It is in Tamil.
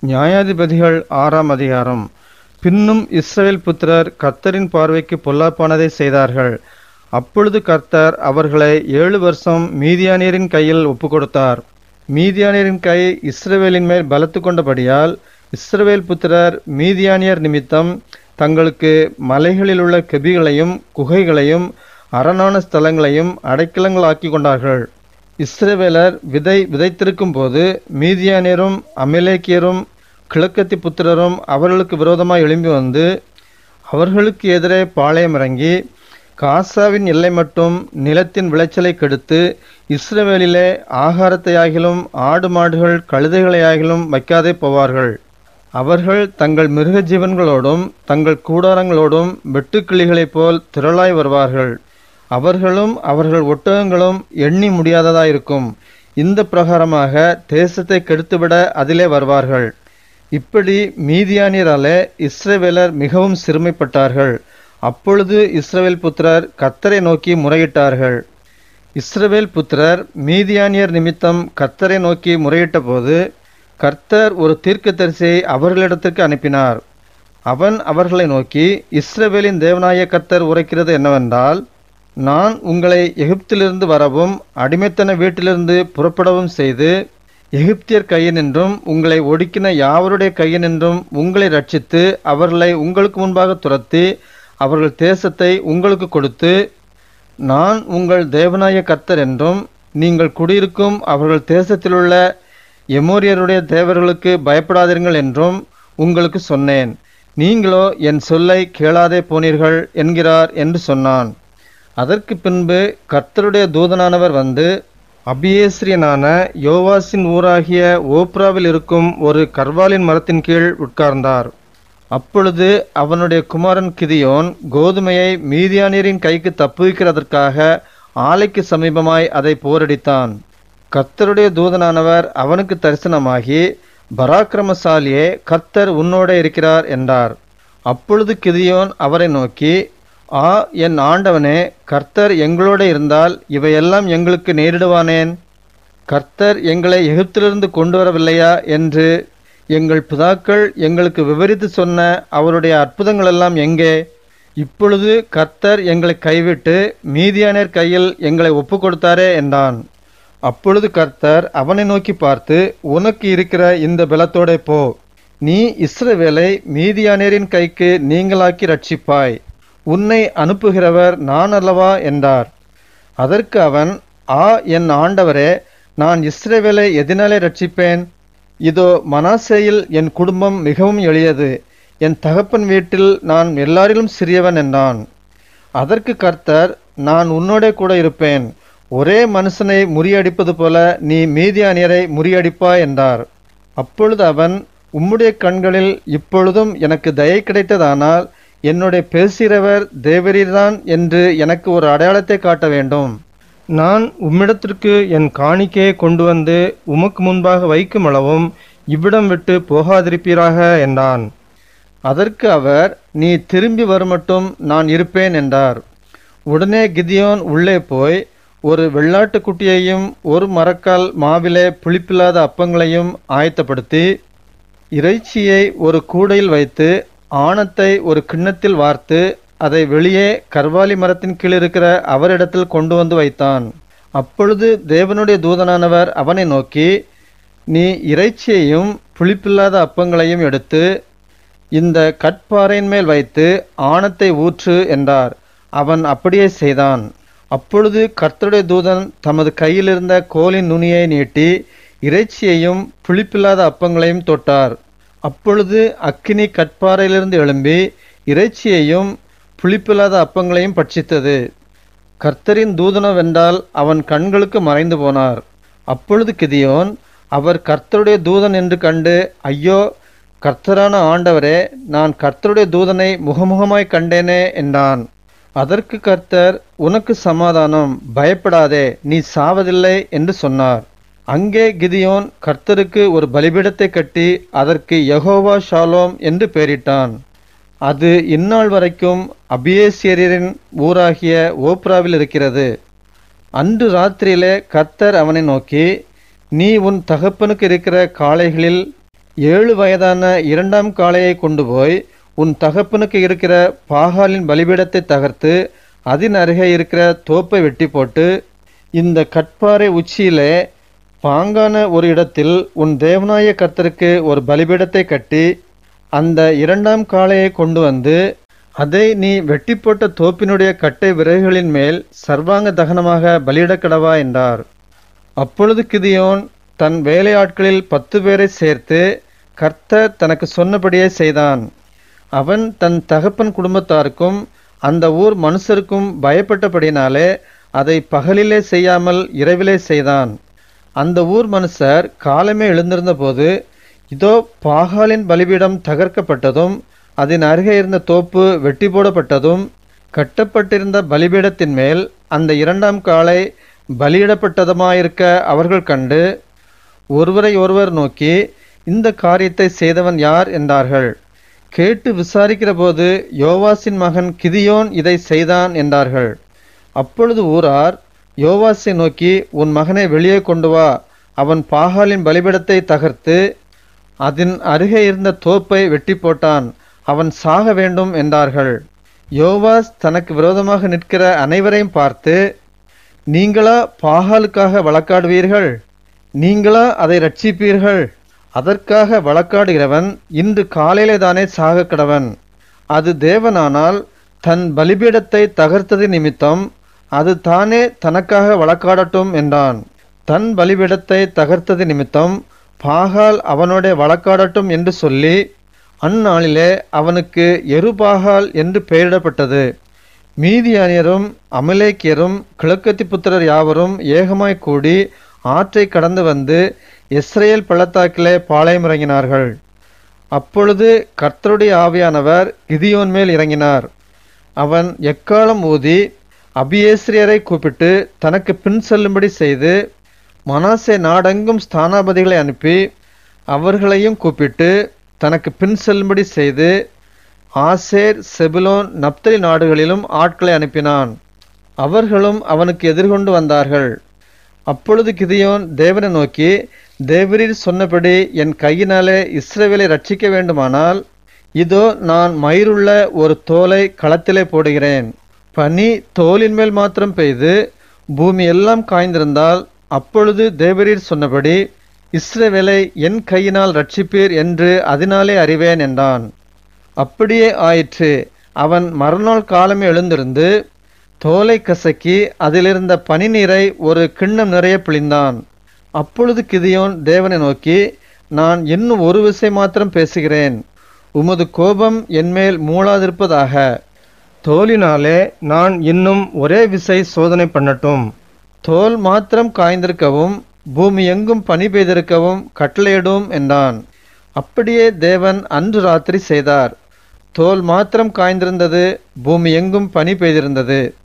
நியாயாதிபதிகள் ஆறாம் அதிகாரம் பின்னும் இஸ்ரவேல் புத்திரர் கர்த்தரின் பார்வைக்கு பொல்லாப்பானதை செய்தார்கள் அப்பொழுது கர்த்தர் அவர்களை ஏழு வருஷம் மீதியானியரின் கையில் ஒப்புக்கொடுத்தார் மீதியானியரின் கை இஸ்ரவேலின் மேல் பலத்து கொண்டபடியால் இஸ்ரவேல் புத்திரர் மீதியானியர் நிமித்தம் தங்களுக்கு மலைகளில் உள்ள கெபிகளையும் குகைகளையும் அரணான ஸ்தலங்களையும் அடைக்கலங்களாக்கி கொண்டார்கள் இஸ்ரவேலர் விதை விதைத்திருக்கும் போது மீதியானியரும் அமலேக்கியரும் கிழக்கத்தி புத்திரரும் அவர்களுக்கு விரோதமாய் எழும்பி வந்து அவர்களுக்கு எதிரே பாளையம் இறங்கி காசாவின் எல்லை மட்டும் நிலத்தின் விளைச்சலை கெடுத்து இஸ்ரவேலிலே ஆகாரத்தையாகிலும் ஆடு மாடுகள் கழுதைகளையாகிலும் வைக்காதே போவார்கள் அவர்கள் தங்கள் மிருக ஜீவன்களோடும் தங்கள் கூடாரங்களோடும் வெட்டுக்கிளிகளைப் போல் திரளாய் வருவார்கள் அவர்களும் அவர்கள் ஒட்டகங்களும் எண்ணி முடியாததாயிருக்கும் இந்த பிரகாரமாக தேசத்தை கெடுத்துவிட அதிலே வருவார்கள் இப்படி மீதியானியராலே இஸ்ரவேலர் மிகவும் சிறுமைப்பட்டார்கள் அப்பொழுது இஸ்ரவேல் புத்திரர் கத்தரை நோக்கி முறையிட்டார்கள் இஸ்ரவேல் புத்திரர் மீதியானியர் நிமித்தம் கர்த்தரை நோக்கி முறையிட்டபோது கர்த்தர் ஒரு தீர்க்கதரிசியை அவர்களிடத்திற்கு அனுப்பினார் அவன் அவர்களை நோக்கி இஸ்ரவேலின் தேவனாய கர்த்தர் உரைக்கிறது என்னவென்றால் நான் உங்களை எகிப்திலிருந்து வரவும் அடிமைத்தன வீட்டிலிருந்து புறப்படவும் செய்து எகிப்தியர் கையினின்றும் உங்களை ஒடுக்கின யாவருடைய கையினின்றும் உங்களை ரட்சித்து அவர்களை உங்களுக்கு முன்பாக துரத்தி அவர்கள் தேசத்தை உங்களுக்கு கொடுத்து நான் உங்கள் தேவனாய கர்த்தர் என்றும் நீங்கள் குடியிருக்கும் அவர்கள் தேசத்திலுள்ள எமோரியருடைய தேவர்களுக்கு பயப்படாதீர்கள் என்றும் உங்களுக்கு சொன்னேன் நீங்களோ என் சொல்லை கேளாதே போனீர்கள் என்கிறார் என்று சொன்னான் அதற்கு பின்பு கர்த்தருடைய தூதனானவர் வந்து அபியேஸ்ரியனான யோவாசின் ஊராகிய ஓப்ராவில் இருக்கும் ஒரு கர்வாலின் மரத்தின் கீழ் உட்கார்ந்தார் அப்பொழுது அவனுடைய குமாரன் கிதியோன் கோதுமையை மீதியானியரின் கைக்கு தப்புவிக்கிறதற்காக ஆலைக்கு சமீபமாய் அதை போரடித்தான் கர்த்தருடைய தூதனானவர் அவனுக்கு தரிசனமாகி பராக்கிரமசாலியே கர்த்தர் உன்னோட இருக்கிறார் என்றார் அப்பொழுது கிதியோன் அவரை நோக்கி ஆ என் ஆண்டவனே கர்த்தர் எங்களோட இருந்தால் இவையெல்லாம் எங்களுக்கு நேரிடுவானேன் கர்த்தர் எங்களை எகிப்திலிருந்து கொண்டு வரவில்லையா என்று எங்கள் பிதாக்கள் எங்களுக்கு விவரித்து சொன்ன அவருடைய அற்புதங்களெல்லாம் எங்கே இப்பொழுது கர்த்தர் எங்களை கைவிட்டு மீதியானர் கையில் எங்களை ஒப்பு கொடுத்தாரே என்றான் அப்பொழுது கர்த்தர் அவனை நோக்கி பார்த்து உனக்கு இருக்கிற இந்த பலத்தோடே போ நீ இஸ்ரவேலை மீதியானேரின் கைக்கு நீங்களாக்கி ரட்சிப்பாய் உன்னை அனுப்புகிறவர் நான் அல்லவா என்றார் அதற்கு அவன் ஆ என் ஆண்டவரே நான் இஸ்ரவேலை எதினாலே ரட்சிப்பேன் இதோ மனாசேயில் என் குடும்பம் மிகவும் எளியது என் தகப்பன் வீட்டில் நான் எல்லாரிலும் சிறியவன் என்றான் அதற்கு கர்த்தர் நான் உன்னோடே கூட இருப்பேன் ஒரே மனுஷனை முறியடிப்பது போல நீ மீதியானியரை முறியடிப்பா என்றார் அப்பொழுது அவன் உம்முடைய கண்களில் இப்பொழுதும் எனக்கு தயை கிடைத்ததானால் என்னுடைய பேசுகிறவர் தேவரீர்தான் என்று எனக்கு ஒரு அடையாளத்தை காட்ட வேண்டும் நான் உம்மிடத்திற்கு என் காணிக்கையை கொண்டு வந்து உமக்கு முன்பாக வைக்கும் அளவும் இவ்விடம் விட்டு போகாதிருப்பீராக என்றான் அதற்கு அவர் நீ திரும்பி வருமட்டும் நான் இருப்பேன் என்றார் உடனே கிதியோன் உள்ளே போய் ஒரு வெள்ளாட்டுக்குட்டியையும் ஒரு மரக்கால் மாவிலே புளிப்பில்லாத அப்பங்களையும் ஆயத்தப்படுத்தி இறைச்சியை ஒரு கூடையில் வைத்து ஆணத்தை ஒரு கிண்ணத்தில் வார்த்து அதை வெளியே கர்வாலி மரத்தின் கீழ் இருக்கிற அவரிடத்தில் கொண்டு வந்து வைத்தான் அப்பொழுது தேவனுடைய தூதனானவர் அவனை நோக்கி நீ இறைச்சியையும் புளிப்பில்லாத அப்பங்களையும் எடுத்து இந்த கட்பாறையின் மேல் வைத்து ஆணத்தை ஊற்று என்றார் அவன் அப்படியே செய்தான் அப்பொழுது கர்த்தருடைய தூதன் தமது கையிலிருந்த கோலின் நுனியை நீட்டி இறைச்சியையும் புளிப்பில்லாத அப்பங்களையும் தொட்டார் அப்பொழுது அக்கினி கட்பாறையிலிருந்து எழும்பி இறைச்சியையும் புளிப்பில்லாத அப்பங்களையும் பட்சித்தது கர்த்தரின் தூதனவென்றால் அவன் கண்களுக்கு மறைந்து போனார் அப்பொழுது கிதியோன் அவர் கர்த்தருடைய தூதன் என்று கண்டு ஐயோ கர்த்தரான ஆண்டவரே நான் கர்த்தருடைய தூதனை முகமுகமாய் கண்டேனே என்றான் அதற்கு கர்த்தர் உனக்கு சமாதானம் பயப்படாதே நீ சாவதில்லை என்று சொன்னார் அங்கே கிதியோன் கர்த்தருக்கு ஒரு பலிபீடத்தை கட்டி அதற்கு யெகோவா ஷாலோம் என்று பெயரிட்டான் அது இந்நாள் வரைக்கும் அபியேசியரின் ஊராகிய ஓப்ராவில் இருக்கிறது அன்று ராத்திரியிலே கர்த்தர் அவனை நோக்கி நீ உன் தகப்பனுக்கு இருக்கிற காளைகளில் ஏழு வயதான இரண்டாம் காளையை கொண்டு போய் உன் தகப்பனுக்கு இருக்கிற பாகாலின் பலிபீடத்தை தகர்த்து அதன் அருகே இருக்கிற தோப்பை வெட்டி போட்டு இந்த கட்பாறை உச்சியிலே பாங்கான ஒரு இடத்தில் உன் தேவனாய கர்த்தருக்கு ஒரு பலிபீடத்தை கட்டி அந்த இரண்டாம் காளையை கொண்டு வந்து அதை நீ வெட்டி போட்ட தோப்பினுடைய கட்டை விறகுகளின் மேல் சர்வாங்க தகனமாக பலியிடக்கடவா என்றார் அப்பொழுது கிதியோன் தன் வேலையாட்களில் பத்து பேரை சேர்த்து கர்த்தர் தனக்கு சொன்னபடியே செய்தான் அவன் தன் தகப்பன் குடும்பத்தாருக்கும் அந்த ஊர் மனுஷருக்கும் பயப்பட்டபடினாலே அதை பகலிலே செய்யாமல் இரவிலே செய்தான் அந்த ஊர் மனுஷர் காலமே எழுந்திருந்த போது இதோ பாகாலின் பலிபீடம் தகர்க்கப்பட்டதும் அதன் அருகே இருந்த தோப்பு வெட்டி போடப்பட்டதும் கட்டப்பட்டிருந்த பலிபீடத்தின் மேல் அந்த இரண்டாம் காலை பலியிடப்பட்டதுமாயிருக்க அவர்கள் கண்டு ஒருவரை ஒருவர் நோக்கி இந்த காரியத்தை செய்தவன் யார் என்றார்கள் கேட்டு விசாரிக்கிற போது யோவாசின் மகன் கிதியோன் இதை செய்தான் என்றார்கள் அப்பொழுது ஊரார் யோவாசை நோக்கி உன் மகனை வெளியே கொண்டு வா அவன் பாகாலின் பலிபீடத்தை தகர்த்து அதன் அருகே இருந்த தோப்பை வெட்டி போட்டான் அவன் சாக வேண்டும் என்றார்கள் யோவாஸ் தனக்கு விரோதமாக நிற்கிற அனைவரையும் பார்த்து நீங்களா பாகாலுக்காக வழக்காடுவீர்கள் நீங்களா அதை ரட்சிப்பீர்கள் அதற்காக வழக்காடுகிறவன் இன்று காலையிலே தானே சாக கடவன் அது தேவனானால் தன் பலிபீடத்தை தகர்த்தது நிமித்தம் அது தானே தனக்காக வழக்காடட்டும் என்றான் தன் பலிபீடத்தை தகர்த்தது நிமித்தம் பாகால் அவனோட வழக்காடட்டும் என்று சொல்லி அந்நாளிலே அவனுக்கு எருபாகால் என்று பெயரிடப்பட்டது மீதியானியரும் அமலேக்கியரும் கிழக்கத்தி புத்திரர் யாவரும் ஏகமாய் கூடி ஆற்றை கடந்து வந்து இஸ்ரேல் பள்ளத்தாக்கிலே பாளையம் இறங்கினார்கள் அப்பொழுது கர்த்தருடைய ஆவியானவர் கிதியோன் மேல் இறங்கினார் அவன் எக்காலம் ஊதி அபியேஸ்ரியரை கூப்பிட்டு தனக்கு பின் செல்லும்படி செய்து மனாசே நாடெங்கும் ஸ்தானாபதிகளை அனுப்பி அவர்களையும் கூப்பிட்டு தனக்கு பின் செல்லும்படி செய்து ஆசேர் செபுலோன் நப்தலி நாடுகளிலும் ஆட்களை அனுப்பினான் அவர்களும் அவனுக்கு எதிர்கொண்டு வந்தார்கள் அப்பொழுது கிதியோன் தேவனை நோக்கி தேவரீர் சொன்னபடி என் கையினாலே இஸ்ரவேலை ரட்சிக்க வேண்டுமானால் இதோ நான் மயிருள்ள ஒரு தோலை களத்திலே போடுகிறேன் பனி தோலின் மேல் மாத்திரம் பெய்து பூமி எல்லாம் காய்ந்திருந்தால் அப்பொழுது தேவரீர் சொன்னபடி இஸ்ரவேலை என் கையினால் ரட்சிப்பீர் என்று அதனாலே அறிவேன் என்றான் அப்படியே ஆயிற்று அவன் மறுநாள் காலமே எழுந்திருந்து தோலை கசக்கி அதிலிருந்த பனி நீரை ஒரு கிண்ணம் நிறைய பிழிந்தான் அப்பொழுது கிதியோன் தேவனை நோக்கி நான் இன்னும் ஒரு விசை மாத்திரம் பேசுகிறேன் உமது கோபம் என்மேல் மூளாதிருப்பதாக தோலினாலே நான் இன்னும் ஒரே விசை சோதனை பண்ணட்டும் தோல் மாத்திரம் காய்ந்திருக்கவும் பூமி எங்கும் பனி பெய்திருக்கவும் கட்டளையிடும் என்றான் அப்படியே தேவன் அன்று ராத்திரி செய்தார் தோல் மாத்திரம் காய்ந்திருந்தது பூமி எங்கும் பனி பெய்திருந்தது